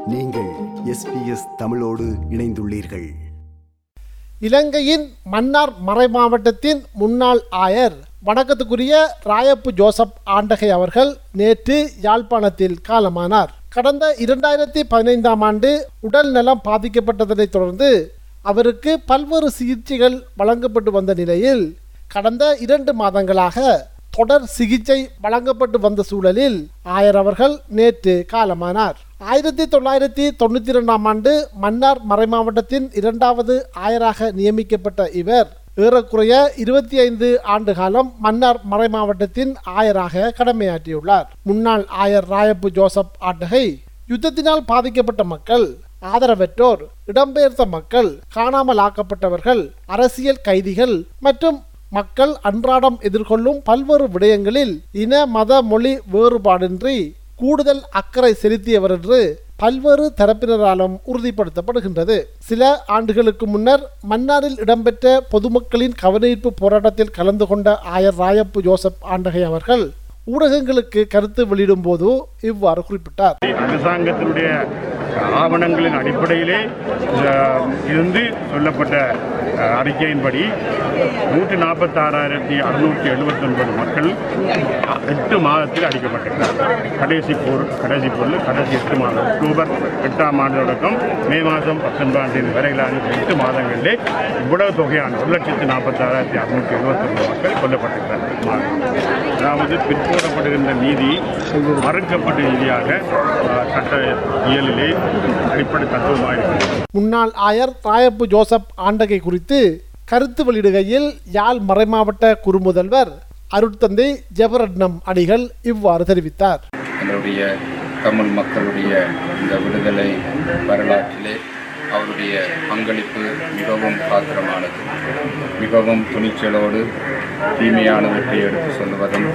நீங்கள் எஸ்பிஎஸ் தமிழோடு இணைந்துள்ளீர்கள் இலங்கையின் மன்னார் மறைமாவட்டத்தின் முன்னாள் ஆயர் வணக்கத்துக்குரிய ராயப்பு ஜோசப் ஆண்டகை அவர்கள் நேற்று யாழ்ப்பாணத்தில் காலமானார் கடந்த இரண்டாயிரத்தி பதினைந்தாம் ஆண்டு உடல் நலம் பாதிக்கப்பட்டதனைத் தொடர்ந்து அவருக்கு பல்வேறு சிகிச்சைகள் வழங்கப்பட்டு வந்த நிலையில் கடந்த இரண்டு மாதங்களாக தொடர் சிகிச்சை வழங்கப்பட்டு வந்த சூழலில் ஆயர் அவர்கள் நேற்று காலமானார் ஆயிரத்தி தொள்ளாயிரத்தி தொண்ணூற்றி இரண்டாம் ஆண்டு மன்னார் மறைமாவட்டத்தின் இரண்டாவது ஆயராக நியமிக்கப்பட்ட இவர் ஏறக்குறைய இருபத்தி ஐந்து ஆண்டு காலம் மன்னார் மறைமாவட்டத்தின் ஆயராக கடமையாற்றியுள்ளார் முன்னாள் ஆயர் ராயப்பு ஜோசப் ஆட்டகை யுத்தத்தினால் பாதிக்கப்பட்ட மக்கள் ஆதரவற்றோர் இடம்பெயர்ந்த மக்கள் காணாமல் ஆக்கப்பட்டவர்கள் அரசியல் கைதிகள் மற்றும் மக்கள் அன்றாடம் எதிர்கொள்ளும் பல்வேறு விடயங்களில் இன மத மொழி வேறுபாடின்றி கூடுதல் அக்கறை செலுத்தியவர் என்று பல்வேறு தரப்பினராலும் உறுதிப்படுத்தப்படுகின்றது சில ஆண்டுகளுக்கு முன்னர் மன்னாரில் இடம்பெற்ற பொதுமக்களின் கவனஈர்ப்பு போராட்டத்தில் கலந்து கொண்ட ஆயர் ராயப்பு ஜோசப் ஆண்டகை அவர்கள் ஊடகங்களுக்கு கருத்து வெளியிடும் போது இவ்வாறு குறிப்பிட்டார் அரசாங்கத்தினுடைய ஆவணங்களின் அடிப்படையிலே அஹ், இருந்து சொல்லப்பட்ட அஹ், அறிக்கையின்படி நூற்றி நாற்பத்தாறாயிரத்தி அறுநூற்றி எழுபத்தொன்பது மக்கள் எட்டு மாதத்தில் அடிக்கப்பட்டிருக்கிறார் கடைசி போர் கடைசி போரில் கடைசி எட்டு மாதம் அக்டோபர் எட்டாம் ஆண்டு தொடக்கம் மே மாதம் பத்தொன்பதாம் தேதி வரையிலான இந்த எட்டு மாதங்களிலே இவ்வளவு தொகையான ஒரு லட்சத்தி நாற்பத்தாறாயிரத்தி அறுநூற்றி எழுபத்தொன்பது மக்கள் கொல்லப்பட்டிருக்கிறார் அதாவது பிற்போடப்படுகின்ற நீதி மறுக்கப்பட்ட நீதியாக அஹ், சட்ட இயலிலே அடிப்படை தத்துவமாக இருக்கிறது முன்னாள் ஆயர் ராயப்பு ஜோசப் ஆண்டகை குறித்து கருத்து வெளியிடுகையில் யாழ் மறைமாவட்ட குறுமுதல்வர் அருட்தந்தை ஜெபரட்னம் அடிகள் இவ்வாறு தெரிவித்தார் எங்களுடைய தமிழ் மக்களுடைய இந்த விடுதலை வரலாற்றிலே அவருடைய பங்களிப்பு மிகவும் பாத்திரமானது மிகவும் துணிச்சலோடு தீமையானவற்றை எடுத்து சொல்லுவதும்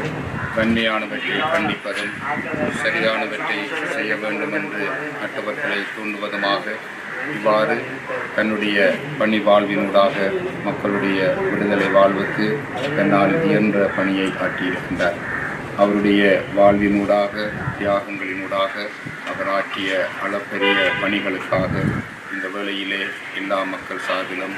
வன்மையானவற்றை கண்டிப்பதும் சரியானவற்றை செய்ய வேண்டும் என்று மற்றவர்களை தூண்டுவதுமாக இவ்வாறு தன்னுடைய பணி வாழ்வினூடாக மக்களுடைய விடுதலை வாழ்வுக்கு தன்னால் இயன்ற பணியை காட்டியிருக்கின்றார் அவருடைய வாழ்வினூடாக தியாகங்களினூடாக அவர் ஆற்றிய அளப்பெரிய பணிகளுக்காக இந்த வேளையிலே எல்லா மக்கள் சார்பிலும்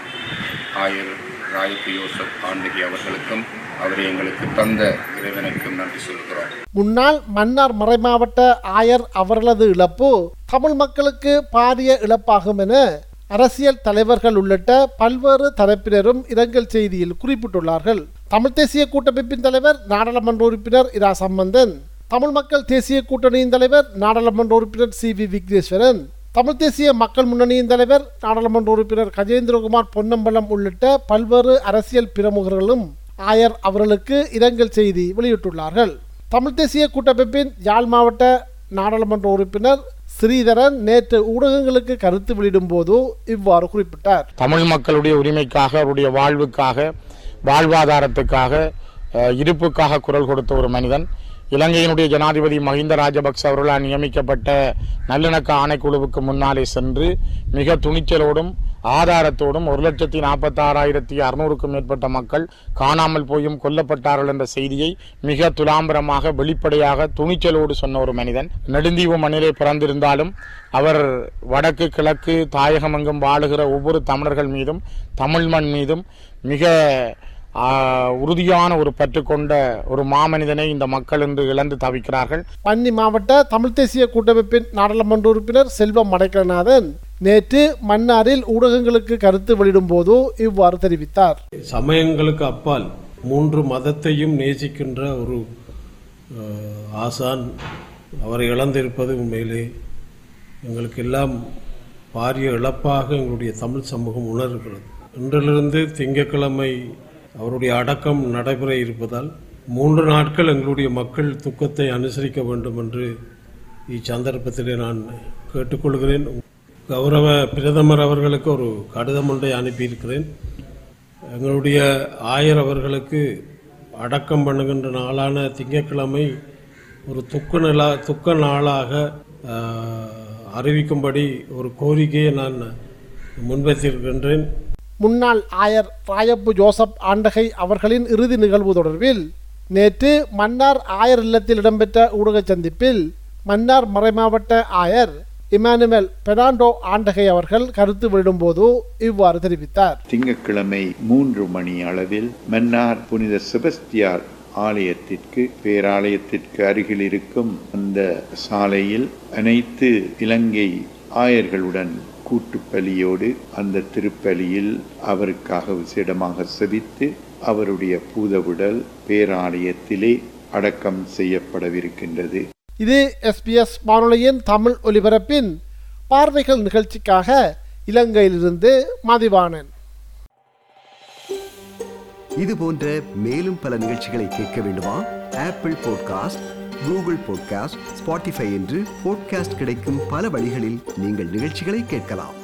ஆயர் ராயப்பு யோசப் ஆண்டகி அவர்களுக்கும் அவரை எங்களுக்கு தந்த இறைவனுக்கும் நன்றி சொல்கிறோம் முன்னாள் மன்னார் மறைமாவட்ட ஆயர் அவர்களது இழப்பு தமிழ் மக்களுக்கு பாரிய இழப்பாகும் என அரசியல் தலைவர்கள் உள்ளிட்ட பல்வேறு தரப்பினரும் இரங்கல் செய்தியில் குறிப்பிட்டுள்ளார்கள் தமிழ் தேசிய கூட்டமைப்பின் தலைவர் நாடாளுமன்ற உறுப்பினர் இரா சம்பந்தன் தமிழ் மக்கள் தேசிய கூட்டணியின் தலைவர் நாடாளுமன்ற உறுப்பினர் சி வி விக்னேஸ்வரன் தமிழ் தேசிய மக்கள் முன்னணியின் தலைவர் நாடாளுமன்ற உறுப்பினர் கஜேந்திரகுமார் பொன்னம்பலம் உள்ளிட்ட பல்வேறு அரசியல் பிரமுகர்களும் ஆயர் அவர்களுக்கு இரங்கல் செய்தி வெளியிட்டுள்ளார்கள் தமிழ் தேசிய கூட்டமைப்பின் யாழ் மாவட்ட நாடாளுமன்ற உறுப்பினர் ஸ்ரீதரன் நேற்று ஊடகங்களுக்கு கருத்து வெளியிடும் போது இவ்வாறு குறிப்பிட்டார் தமிழ் மக்களுடைய உரிமைக்காக அவருடைய வாழ்வுக்காக வாழ்வாதாரத்துக்காக அஹ், இருப்புக்காக குரல் கொடுத்த ஒரு மனிதன் இலங்கையினுடைய ஜனாதிபதி மஹிந்த ராஜபக்ச அவர்களால் நியமிக்கப்பட்ட நல்லிணக்க ஆணைக்குழுவுக்கு முன்னாலே சென்று மிக துணிச்சலோடும் ஆதாரத்தோடும் ஒரு லட்சத்தி நாற்பத்தாறாயிரத்தி அறுநூறுக்கும் மேற்பட்ட மக்கள் காணாமல் போயும் கொல்லப்பட்டார்கள் என்ற செய்தியை மிக துலாம்பரமாக வெளிப்படையாக துணிச்சலோடு சொன்ன ஒரு மனிதன் நெடுந்தீவு மண்ணிலே பிறந்திருந்தாலும் அவர் வடக்கு கிழக்கு தாயகமெங்கும் வாழுகிற ஒவ்வொரு தமிழர்கள் மீதும் தமிழ் மண் மீதும் மிக ஆ, உறுதியான ஒரு பற்று கொண்ட ஒரு மாமனிதனை இந்த மக்கள் இன்று இழந்து தவிக்கிறார்கள் பன்னி மாவட்ட தமிழ் தேசிய கூட்டமைப்பின் நாடாளுமன்ற உறுப்பினர் செல்வம் மடைக்கநாதன் நேற்று மன்னாரில் ஊடகங்களுக்கு கருத்து வெளியிடும் போது இவ்வாறு தெரிவித்தார் சமயங்களுக்கு அப்பால் மூன்று மதத்தையும் நேசிக்கின்ற ஒரு அஹ், ஆசான் அவரை இழந்திருப்பது உண்மையிலே எங்களுக்கு எல்லாம் பாரிய இழப்பாக எங்களுடைய தமிழ் சமூகம் உணர்கிறது இன்றிலிருந்து திங்கட்கிழமை அவருடைய அடக்கம் நடைபெற இருப்பதால் மூன்று நாட்கள் எங்களுடைய மக்கள் துக்கத்தை அனுசரிக்க வேண்டும் என்று இச்சந்தர்ப்பத்திலே நான் கேட்டுக்கொள்கிறேன் கௌரவ பிரதமர் அவர்களுக்கு ஒரு கடிதம் ஒன்றை அனுப்பியிருக்கிறேன் எங்களுடைய ஆயர் அவர்களுக்கு அடக்கம் பண்ணுகின்ற நாளான திங்கட்கிழமை ஒரு துக்க நிலா துக்க நாளாக ஆஹ், அறிவிக்கும்படி ஒரு கோரிக்கையை நான் முன்வைத்திருக்கின்றேன் முன்னாள் ஆயர் ராயப்பு ஜோசப் ஆண்டகை அவர்களின் இறுதி நிகழ்வு தொடர்பில் நேற்று மன்னார் ஆயர் இல்லத்தில் இடம்பெற்ற ஊடக சந்திப்பில் மன்னார் மறைமாவட்ட ஆயர் இமானுவேல் பெர்னாண்டோ ஆண்டகை அவர்கள் கருத்து வெளியிடும்போது இவ்வாறு தெரிவித்தார் திங்கட்கிழமை மூன்று மணி அளவில் மன்னார் புனித செபஸ்தியார் ஆலயத்திற்கு பேராலயத்திற்கு அருகில் இருக்கும் அந்த சாலையில் அனைத்து இலங்கை ஆயர்களுடன் கூட்டுப்பலியோடு அந்த திருப்பலியில் அவருக்காக விசேடமாக செபித்து அவருடைய பூதவுடல் பேராலயத்திலே அடக்கம் செய்யப்படவிருக்கின்றது இது எஸ்பிஎஸ் வானொலியின் தமிழ் ஒலிபரப்பின் பார்வைகள் நிகழ்ச்சிக்காக இலங்கையிலிருந்து மதிவாணன் இது போன்ற மேலும் பல நிகழ்ச்சிகளை கேட்க வேண்டுமா Apple podcast Google podcast Spotify என்று பாட்காஸ்ட் கிடைக்கும் பல வழிகளில் நீங்கள் நிகழ்ச்சிகளை கேட்கலாம்